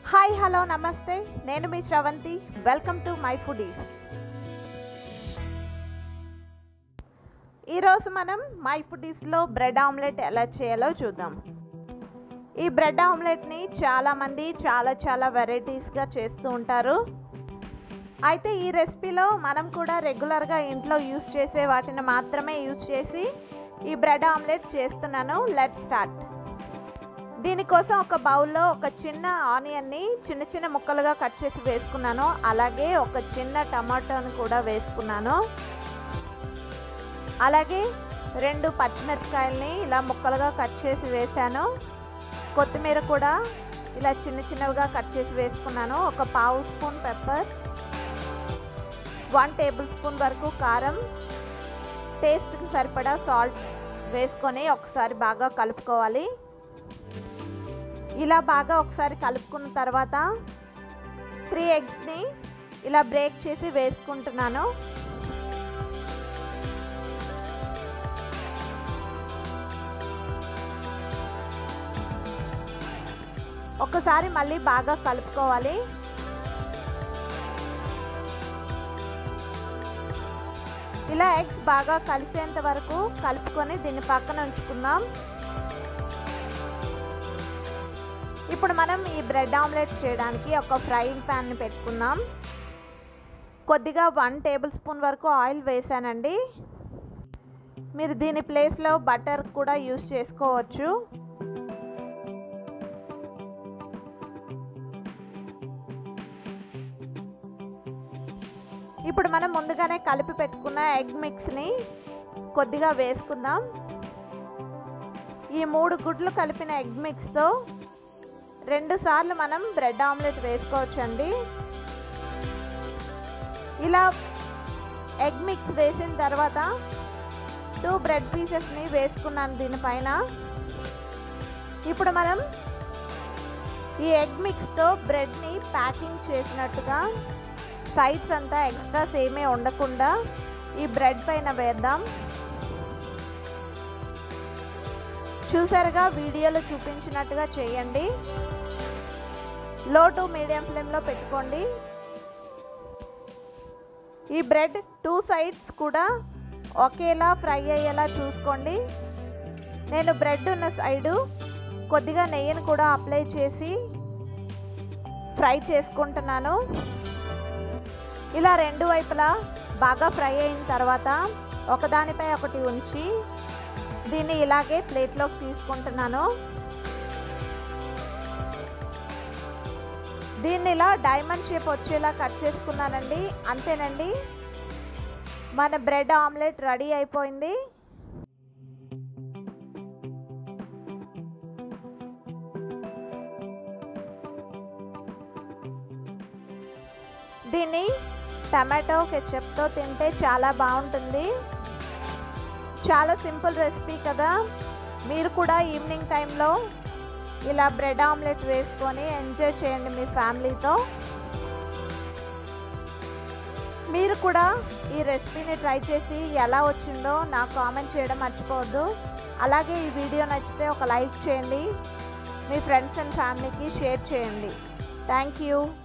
hi hello నమస్తే నేను మీ Sravanthi welcome to my foodies ఈరోజు మనం మై ఫుడీస్లో బ్రెడ్ ఆమ్లెట్ ఎలా చేయాలో చూద్దాం ఈ బ్రెడ్ ఆమ్లెట్ని చాలామంది చాలా చాలా వెరైటీస్గా చేస్తూ ఉంటారు అయితే ఈ రెసిపీలో మనం కూడా రెగ్యులర్గా ఇంట్లో యూస్ చేసే వాటిని మాత్రమే యూస్ చేసి ఈ బ్రెడ్ ఆమ్లెట్ చేస్తున్నాను లెట్ స్టార్ట్ దీనికోసం ఒక బౌల్లో ఒక చిన్న ఆనియన్ని చిన్న చిన్న ముక్కలుగా కట్ చేసి వేసుకున్నాను అలాగే ఒక చిన్న టమాటోని కూడా వేసుకున్నాను అలాగే రెండు పచ్చిమిరపకాయల్ని ఇలా ముక్కలుగా కట్ చేసి వేసాను కొత్తిమీర కూడా ఇలా చిన్న చిన్నవిగా కట్ చేసి వేసుకున్నాను ఒక పావు spoon pepper one tablespoon వరకు కారం టేస్ట్కి సరిపడా సాల్ట్ వేసుకొని ఒకసారి బాగా కలుపుకోవాలి ఇలా బాగా ఒకసారి కలుపుకున్న తర్వాత త్రీ ఎగ్స్ని ఇలా బ్రేక్ చేసి వేసుకుంటున్నాను ఒకసారి మళ్ళీ బాగా కలుపుకోవాలి ఇలా ఎగ్స్ బాగా కలిసేంత వరకు కలుపుకొని దీన్ని పక్కన ఉంచుకుందాం ఇప్పుడు మనం ఈ బ్రెడ్ ఆమ్లెట్ చేయడానికి ఒక ఫ్రైయింగ్ ప్యాన్ని పెట్టుకుందాం కొద్దిగా వన్ టేబుల్ స్పూన్ వరకు ఆయిల్ వేసానండి మీరు దీని ప్లేస్లో బటర్ కూడా యూస్ చేసుకోవచ్చు ఇప్పుడు మనం ముందుగానే కలిపి పెట్టుకున్న ఎగ్ మిక్స్ని కొద్దిగా వేసుకుందాం ఈ మూడు గుడ్లు కలిపిన ఎగ్ మిక్స్తో రెండు సార్లు మనం బ్రెడ్ ఆమ్లెట్ వేసుకోవచ్చండి ఇలా ఎగ్ మిక్స్ వేసిన తర్వాత టూ బ్రెడ్ పీసెస్ని వేసుకున్నాను దీనిపైన ఇప్పుడు మనం ఈ ఎగ్ మిక్స్తో బ్రెడ్ని ప్యాకింగ్ చేసినట్టుగా సైడ్స్ అంతా ఎక్స్ట్రాస్ ఏమీ ఉండకుండా ఈ బ్రెడ్ పైన వేద్దాం చూసారుగా వీడియోలో చూపించినట్టుగా చేయండి లో టు మీడియం ఫ్లేమ్లో పెట్టుకోండి ఈ బ్రెడ్ టూ సైడ్స్ కూడా ఒకేలా ఫ్రై అయ్యేలా చూసుకోండి నేను బ్రెడ్ ఉన్న సైడు కొద్దిగా నెయ్యిని కూడా అప్లై చేసి ఫ్రై చేసుకుంటున్నాను ఇలా రెండు వైపులా బాగా ఫ్రై అయిన తర్వాత ఒకదానిపై ఒకటి ఉంచి దీన్ని ఇలాగే ప్లేట్లోకి తీసుకుంటున్నాను దీన్ని ఇలా డైమండ్ షేప్ వచ్చేలా కట్ చేసుకున్నానండి అంతేనండి మన బ్రెడ్ ఆమ్లెట్ రెడీ అయిపోయింది దీన్ని టమాటో కెచప్తో తింటే చాలా బాగుంటుంది చాలా సింపుల్ రెసిపీ కదా మీరు కూడా ఈవినింగ్ టైంలో ఇలా బ్రెడ్ ఆమ్లెట్ వేసుకొని ఎంజాయ్ చేయండి మీ ఫ్యామిలీతో మీరు కూడా ఈ రెసిపీని ట్రై చేసి ఎలా వచ్చిందో నాకు కామెంట్ చేయడం మర్చిపోవద్దు అలాగే ఈ వీడియో నచ్చితే ఒక లైక్ చేయండి మీ ఫ్రెండ్స్ అండ్ ఫ్యామిలీకి షేర్ చేయండి థ్యాంక్ యూ